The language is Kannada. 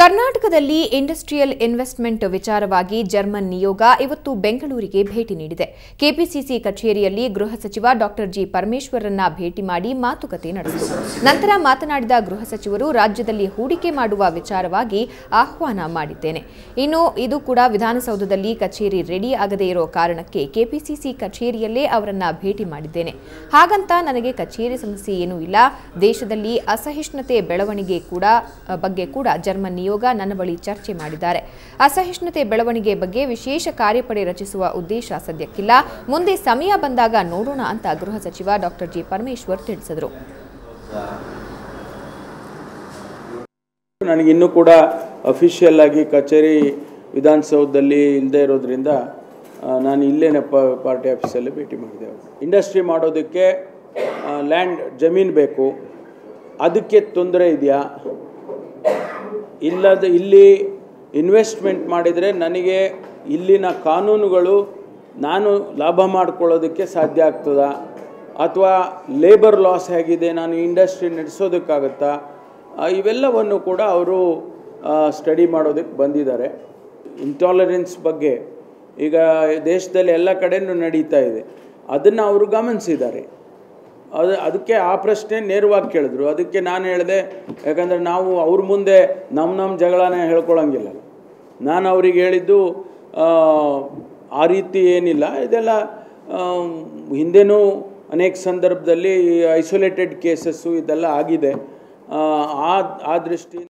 ಕರ್ನಾಟಕದಲ್ಲಿ ಇಂಡಸ್ಟ್ರಿಯಲ್ ಇನ್ವೆಸ್ಟ್ಮೆಂಟ್ ವಿಚಾರವಾಗಿ ಜರ್ಮನ್ ನಿಯೋಗ ಇವತ್ತು ಬೆಂಗಳೂರಿಗೆ ಭೇಟಿ ನೀಡಿದೆ ಕೆಪಿಸಿಸಿ ಕಚೇರಿಯಲ್ಲಿ ಗೃಹ ಸಚಿವ ಡಾಕ್ಟರ್ ಜಿ ಪರಮೇಶ್ವರನ್ನ ಭೇಟಿ ಮಾಡಿ ಮಾತುಕತೆ ನಡೆಸಿದರು ನಂತರ ಮಾತನಾಡಿದ ಗೃಹ ಸಚಿವರು ರಾಜ್ಯದಲ್ಲಿ ಹೂಡಿಕೆ ಮಾಡುವ ವಿಚಾರವಾಗಿ ಆಹ್ವಾನ ಮಾಡಿದ್ದೇನೆ ಇನ್ನು ಇದು ಕೂಡ ವಿಧಾನಸೌಧದಲ್ಲಿ ಕಚೇರಿ ರೆಡಿ ಆಗದೇ ಇರೋ ಕಾರಣಕ್ಕೆ ಕೆಪಿಸಿಸಿ ಕಚೇರಿಯಲ್ಲೇ ಅವರನ್ನ ಭೇಟಿ ಮಾಡಿದ್ದೇನೆ ಹಾಗಂತ ನನಗೆ ಕಚೇರಿ ಸಮಸ್ಯೆ ಏನೂ ಇಲ್ಲ ದೇಶದಲ್ಲಿ ಅಸಹಿಷ್ಣುತೆ ಬೆಳವಣಿಗೆ ಕೂಡ ಬಗ್ಗೆ ಕೂಡ ಜರ್ಮನ್ ನಿಯೋಗ ನನ್ನ ಬಳಿ ಚರ್ಚೆ ಮಾಡಿದ್ದಾರೆ ಅಸಹಿಷ್ಣುತೆ ಬೆಳವಣಿಗೆ ಬಗ್ಗೆ ವಿಶೇಷ ಕಾರ್ಯಪಡೆ ರಚಿಸುವ ಉದ್ದೇಶ ಸದ್ಯಕ್ಕಿಲ್ಲ ಮುಂದೆ ಸಮಯ ಬಂದಾಗ ನೋಡೋಣ ಅಂತ ಗೃಹ ಸಚಿವ ಡಾಕ್ಟರ್ ಜಿ ಪರಮೇಶ್ವರ್ ತಿಳಿಸಿದರು ನನಗಿನ್ನೂ ಕೂಡ ಅಫಿಷಿಯಲ್ ಆಗಿ ಕಚೇರಿ ವಿಧಾನಸೌಧದಲ್ಲಿ ಇಲ್ಲದೆ ಇರೋದ್ರಿಂದ ಆ, ನಾನು ಇಲ್ಲೇನೆ ಪ ಪಾರ್ಟಿ ಆಫೀಸಲ್ಲಿ ಭೇಟಿ ಮಾಡಿದೆ ಇಂಡಸ್ಟ್ರಿ ಮಾಡೋದಕ್ಕೆ ಲ್ಯಾಂಡ್ ಜಮೀನು ಬೇಕು ಅದಕ್ಕೆ ತೊಂದರೆ ಇದೆಯಾ ಇಲ್ಲದ ಇಲ್ಲಿ ಇನ್ವೆಸ್ಟ್ಮೆಂಟ್ ಮಾಡಿದರೆ ನನಗೆ ಇಲ್ಲಿನ ಕಾನೂನುಗಳು ನಾನು ಲಾಭ ಮಾಡ್ಕೊಳ್ಳೋದಕ್ಕೆ ಸಾಧ್ಯ ಆಗ್ತದಾ ಅಥವಾ ಲೇಬರ್ ಲಾಸ್ ಹೇಗಿದೆ ನಾನು ಇಂಡಸ್ಟ್ರಿ ನಡೆಸೋದಕ್ಕಾಗತ್ತಾ ಆ, ಇವೆಲ್ಲವನ್ನು ಕೂಡ ಅವರು ಸ್ಟಡಿ ಮಾಡೋದಕ್ಕೆ ಬಂದಿದ್ದಾರೆ ಇಂಟಾಲರೆನ್ಸ್ ಬಗ್ಗೆ ಈಗ ದೇಶದಲ್ಲಿ ಎಲ್ಲ ಕಡೆನೂ ನಡೀತಾ ಇದೆ ಅದನ್ನು ಅವರು ಗಮನಿಸಿದ್ದಾರೆ ಅದು ಅದಕ್ಕೆ ಆ ಪ್ರಶ್ನೆ ನೇರವಾಗಿ ಕೇಳಿದ್ರು ಅದಕ್ಕೆ ನಾನು ಹೇಳಿದೆ ಯಾಕಂದರೆ ನಾವು ಅವ್ರ ಮುಂದೆ ನಮ್ಮ ನಮ್ಮ ಜಗಳನ ಹೇಳ್ಕೊಳಂಗಿಲ್ಲ ನಾನು ಅವ್ರಿಗೆ ಹೇಳಿದ್ದು ಆ, ಆ ರೀತಿ ಏನಿಲ್ಲ ಇದೆಲ್ಲ ಆ, ಹಿಂದೆನೂ ಅನೇಕ ಸಂದರ್ಭದಲ್ಲಿ ಐಸೋಲೇಟೆಡ್ ಕೇಸಸ್ಸು ಇದೆಲ್ಲ ಆಗಿದೆ ಆ ಆ ದೃಷ್ಟಿ